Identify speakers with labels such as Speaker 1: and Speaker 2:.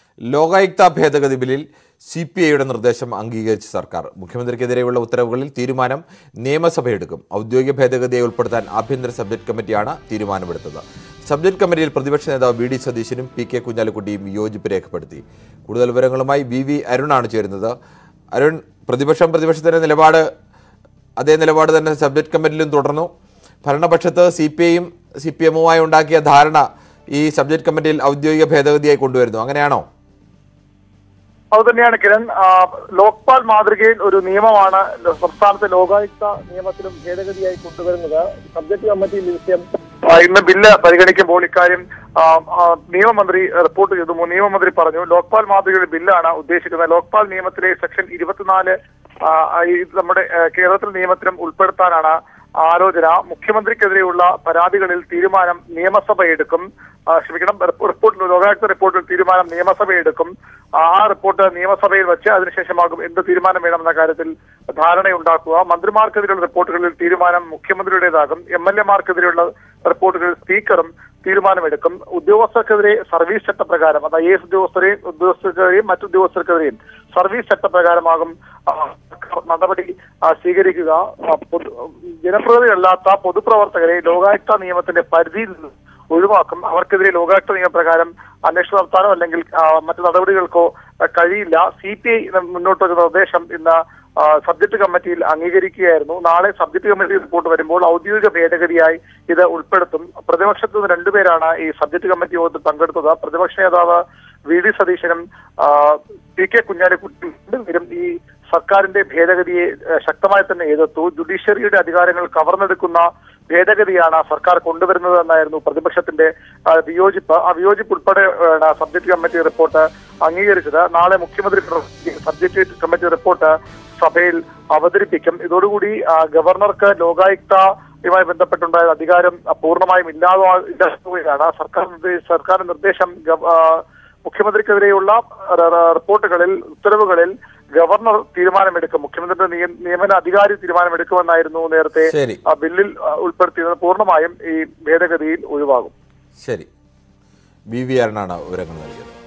Speaker 1: ലോകായുക്ത ഭേദഗതി ബില്ലിൽ C P ഐയുടെ നിർദ്ദേശം അംഗീകരിച്ച് സർക്കാർ മുഖ്യമന്ത്രിക്കെതിരെയുള്ള ഉത്തരവുകളിൽ തീരുമാനം നിയമസഭയെടുക്കും ഔദ്യോഗിക ഭേദഗതിയെ ഉൾപ്പെടുത്താൻ ആഭ്യന്തര സബ്ജക്ട് കമ്മിറ്റിയാണ് തീരുമാനമെടുത്തത് സബ്ജക്ട് കമ്മിറ്റിയിൽ പ്രതിപക്ഷ നേതാവ് വി ഡി സതീശനും പി കെ കുഞ്ഞാലിക്കുട്ടിയും വിയോജിപ്പ് രേഖപ്പെടുത്തി കൂടുതൽ വിവരങ്ങളുമായി വി വി അരുണാണ് ചേരുന്നത് അരുൺ പ്രതിപക്ഷം പ്രതിപക്ഷത്തിന്റെ നിലപാട് അതേ നിലപാട് തന്നെ സബ്ജക്ട് കമ്മിറ്റിയിലും തുടർന്നു ഭരണപക്ഷത്ത് സി പി ഐയും സി പി എമ്മുമായി ഉണ്ടാക്കിയ ധാരണ ഈ സബ്ജക്ട് കമ്മിറ്റിയിൽ ഔദ്യോഗിക ഭേദഗതിയായി കൊണ്ടുവരുന്നു അങ്ങനെയാണോ
Speaker 2: അത് തന്നെയാണ് കിരൺ ആ, ലോക്പാൽ മാതൃകയിൽ ഒരു നിയമമാണ് സംസ്ഥാനത്തെ ലോകായുക്ത നിയമത്തിലും ഭേദഗതിയായി കൊണ്ടുവരുന്നത് സബ്ജക്ട് കമ്മിറ്റിയിൽ ഈ വിഷയം ആ, ഇന്ന് ബില്ല് പരിഗണിക്കുമ്പോൾ ഇക്കാര്യം ആ, ആ, നിയമമന്ത്രി റിപ്പോർട്ട് ചെയ്തു നിയമമന്ത്രി പറഞ്ഞു ലോക്പാൽ മാതൃകയുടെ ബില്ലാണ് ഉദ്ദേശിക്കുന്നത് ലോക്പാൽ നിയമത്തിലെ സെക്ഷൻ ഇരുപത്തിനാല് ആ, ഈ നമ്മുടെ ആ, കേരളത്തിൽ നിയമത്തിലും ഉൾപ്പെടുത്താനാണ് ആലോചന മുഖ്യമന്ത്രിക്കെതിരെയുള്ള പരാതികളിൽ തീരുമാനം നിയമസഭ എടുക്കും ആ, ക്ഷമിക്കണം റിപ്പോ- റിപ്പോർട്ടിൽ ലോകായുക്ത റിപ്പോർട്ടിൽ തീരുമാനം നിയമസഭ എടുക്കും ആ റിപ്പോർട്ട് നിയമസഭയിൽ വെച്ച് അതിനുശേഷമാകും എന്ത് തീരുമാനം വേണമെന്ന കാര്യത്തിൽ ധാരണയുണ്ടാക്കുക മന്ത്രിമാർക്കെതിരെയുള്ള റിപ്പോർട്ടുകളിൽ തീരുമാനം മുഖ്യമന്ത്രിയുടേതാകും എം എൽ എമാർക്കെതിരെയുള്ള റിപ്പോർട്ടുകളിൽ സ്പീക്കറും തീരുമാനമെടുക്കും ഉദ്യോഗസ്ഥർക്കെതിരെ സർവീസ് ചട്ടപ്രകാരം അത് ഐ എസ് ഉദ്യോഗസ്ഥരെയും ഉദ്യോഗസ്ഥർക്കെതിരെയും മറ്റുദ്യോഗസ്ഥർക്കെതിരെയും സർവീസ് ചട്ടപ്രകാരമാകും ആ, സർക്കാർ നടപടി ആ, സ്വീകരിക്കുക ആ, പൊതു- ജനപ്രതിനിധിയല്ലാത്ത പൊതുപ്രവർത്തകരെ ലോകായുക്ത നിയമത്തിന്റെ പരിധിയിൽ നിന്ന് ഒഴിവാക്കും അവർക്കെതിരെ ലോകായുക്ത നിയമപ്രകാരം അന്വേഷണം നടത്താനോ അല്ലെങ്കിൽ ആ, മറ്റു നടപടികൾക്കോ ആ, കഴിയില്ല സി പി ഐ മുന്നോട്ട് വെച്ച നിർദ്ദേശം ഇന്ന് ആ, സബ്ജക്ട് കമ്മിറ്റിയിൽ അംഗീകരിക്കുകയായിരുന്നു നാളെ സബ്ജക്ട് കമ്മിറ്റി റിപ്പോർട്ട് വരുമ്പോൾ ഔദ്യോഗിക ഭേദഗതിയായി ഇത് ഉൾപ്പെടുത്തും പ്രതിപക്ഷത്ത് നിന്ന് രണ്ടുപേരാണ് ഈ സബ്ജക്ട് കമ്മിറ്റി യോഗത്തിൽ പങ്കെടുത്തത് പ്രതിപക്ഷ നേതാവ് വി ഡി സതീശനും ആ, പി കെ കുഞ്ഞാലിക്കുട്ടിയും രണ്ടുപേരും ഈ സർക്കാരിന്റെ ഭേദഗതിയെ ഏ, ശക്തമായി തന്നെ എതിർത്തു ജുഡീഷ്യറിയുടെ അധികാരങ്ങൾ കവർന്നെടുക്കുന്ന ഭേദഗതിയാണ് സർക്കാർ കൊണ്ടുവരുന്നത് എന്നായിരുന്നു പ്രതിപക്ഷത്തിന്റെ ആ, വിയോജിപ്പ് ആ വിയോജിപ്പ് ഉൾപ്പെടെ ആണ് സബ്ജക്ട് കമ്മിറ്റി റിപ്പോർട്ട് അംഗീകരിച്ചത് നാളെ മുഖ്യമന്ത്രി സബ്ജക്ട് കമ്മിറ്റി റിപ്പോർട്ട് സഭയിൽ അവതരിപ്പിക്കും ഇതോടുകൂടി ആ, ഗവർണർക്ക് ലോകായുക്തയുമായി ബന്ധപ്പെട്ടുണ്ടായ അധികാരം ആ, പൂർണ്ണമായും ഇല്ലാതെ ഇല്ലാതാവുകയാണ് സർക്കാർ നിർദ്ദേ- സർക്കാർ നിർദ്ദേശം ഗവ- ആ, മുഖ്യമന്ത്രിക്കെതിരെയുള്ള ര- ര- റിപ്പോർട്ടുകളിൽ ഉത്തരവുകളിൽ ഗവർണർ തീരുമാനമെടുക്കും മുഖ്യമന്ത്രിയുടെ നിയ- നിയമന അധികാരി തീരുമാനമെടുക്കുമെന്നായിരുന്നു നേരത്തെ
Speaker 1: ശരി.
Speaker 2: ആ ബില്ലിൽ ആ, ഉൾപ്പെടുത്തിയത് പൂർണ്ണമായും ഈ ഭേദഗതിയിൽ ഒഴിവാകും
Speaker 1: ശരി വി വി അരുണാണ് വിവരങ്ങൾ നൽകിയത്